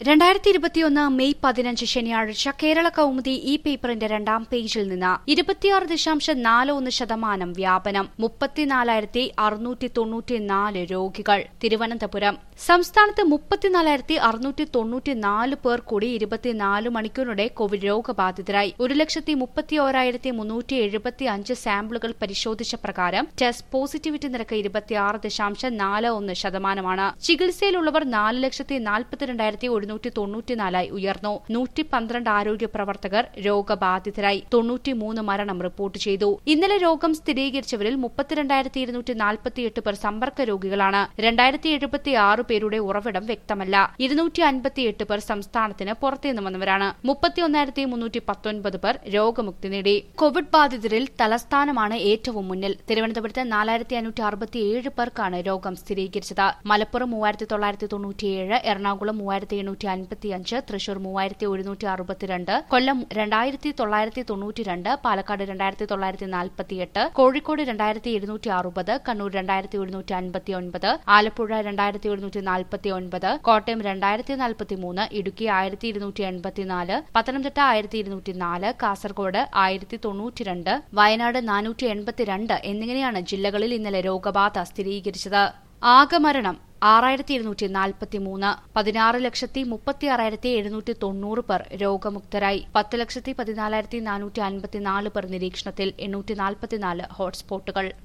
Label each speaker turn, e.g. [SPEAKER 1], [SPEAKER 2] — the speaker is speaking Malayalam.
[SPEAKER 1] രണ്ടായിരത്തി ഇരുപത്തിയൊന്ന് മെയ് പതിനഞ്ച് ശനിയാഴ്ച കേരള കൗമുദി ഈ പേപ്പറിന്റെ രണ്ടാം പേജിൽ നിന്ന് ഇരുപത്തിയാറ് ദശാംശം നാല് ഒന്ന് ശതമാനം വ്യാപനം മുപ്പത്തിനാലായിരത്തി അറുന്നൂറ്റി തൊണ്ണൂറ്റിനാല് രോഗികൾ തിരുവനന്തപുരം സംസ്ഥാനത്ത് മുപ്പത്തിനാലായിരത്തി അറുന്നൂറ്റി തൊണ്ണൂറ്റിനാല് പേർ കൂടി ഇരുപത്തിനാല് മണിക്കൂറിനിടെ കോവിഡ് രോഗബാധിതരായി ഒരു ലക്ഷത്തി മുപ്പത്തി ഓരായിരത്തി മുന്നൂറ്റി എഴുപത്തി അഞ്ച് സാമ്പിളുകൾ പരിശോധിച്ച പ്രകാരം ടെസ്റ്റ് പോസിറ്റിവിറ്റി നിരക്ക് ഇരുപത്തിയാറ് ദശാംശം നാല് ഒന്ന് ശതമാനമാണ് ചികിത്സയിലുള്ളവർ നാല് ലക്ഷത്തി നാൽപ്പത്തിരണ്ടായിരത്തി ഒരുന്നൂറ്റി തൊണ്ണൂറ്റിനാലായി ഉയർന്നു നൂറ്റി പന്ത്രണ്ട് ആരോഗ്യ പ്രവർത്തകർ രോഗബാധിതരായി തൊണ്ണൂറ്റിമൂന്ന് മരണം റിപ്പോർട്ട് ചെയ്തു ഇന്നലെ രോഗം സ്ഥിരീകരിച്ചവരിൽ മുപ്പത്തിരണ്ടായിരത്തി ഇരുന്നൂറ്റി നാൽപ്പത്തിയെട്ട് പേർ സമ്പർക്ക രോഗികളാണ് രണ്ടായിരത്തി എഴുപത്തിയാറ് പേരുടെ ഉറവിടം വ്യക്തമല്ല ഇരുന്നൂറ്റി അൻപത്തിയെട്ട് പേർ സംസ്ഥാനത്തിന് പുറത്തുനിന്ന് വന്നവരാണ് മുപ്പത്തിയൊന്നായിരത്തി മുന്നൂറ്റി പത്തൊൻപത് പേർ രോഗമുക്തി നേടി കോവിഡ് ബാധിതരിൽ തലസ്ഥാനമാണ് ഏറ്റവും മുന്നിൽ തിരുവനന്തപുരത്ത് നാലായിരത്തി അഞ്ഞൂറ്റി അറുപത്തിയേഴ് പേർക്കാണ് രോഗം സ്ഥിരീകരിച്ചത് മലപ്പുറം മൂവായിരത്തി തൊള്ളായിരത്തി തൊണ്ണൂറ്റിയേഴ് എറണാകുളം മൂവായിരത്തി എണ്ണൂറ്റി അൻപത്തിയഞ്ച് തൃശൂർ മൂവായിരത്തി ഒരുന്നൂറ്റി അറുപത്തിരണ്ട് കൊല്ലം രണ്ടായിരത്തി തൊള്ളായിരത്തി തൊണ്ണൂറ്റിരണ്ട് പാലക്കാട് രണ്ടായിരത്തി തൊള്ളായിരത്തി നാൽപ്പത്തിയെട്ട് കോഴിക്കോട് രണ്ടായിരത്തി ഇരുന്നൂറ്റി അറുപത് കണ്ണൂർ രണ്ടായിരത്തി ഒരുന്നൂറ്റി അൻപത്തിയൊൻപത് ആലപ്പുഴ രണ്ടായിരത്തി ഒരുന്നൂറ്റി നാൽപ്പത്തി ഒൻപത് കോട്ടയം രണ്ടായിരത്തി നാൽപ്പത്തിമൂന്ന് ഇടുക്കി ആയിരത്തി ഇരുന്നൂറ്റി എൺപത്തിനാല് പത്തനംതിട്ട ആയിരത്തി ഇരുന്നൂറ്റി നാല് കാസർഗോഡ് ആയിരത്തി തൊണ്ണൂറ്റിരണ്ട് വയനാട് നാനൂറ്റി എൺപത്തിരണ്ട് എന്നിങ്ങനെയാണ് ജില്ലകളിൽ ഇന്നലെ രോഗബാധ സ്ഥിരീകരിച്ചത് ആകെ മരണം ആറായിരത്തി ഇരുന്നൂറ്റി നാൽപ്പത്തിമൂന്ന് പതിനാറ് ലക്ഷത്തി മുപ്പത്തി ആറായിരത്തി എഴുന്നൂറ്റി തൊണ്ണൂറ് പേർ രോഗമുക്തരായി പത്ത് ലക്ഷത്തി പതിനാലായിരത്തി നാനൂറ്റി അൻപത്തിനാല് പേർ നിരീക്ഷണത്തിൽ എണ്ണൂറ്റി നാൽപ്പത്തിനാല് ഹോട്ട്സ്പോട്ടുകൾ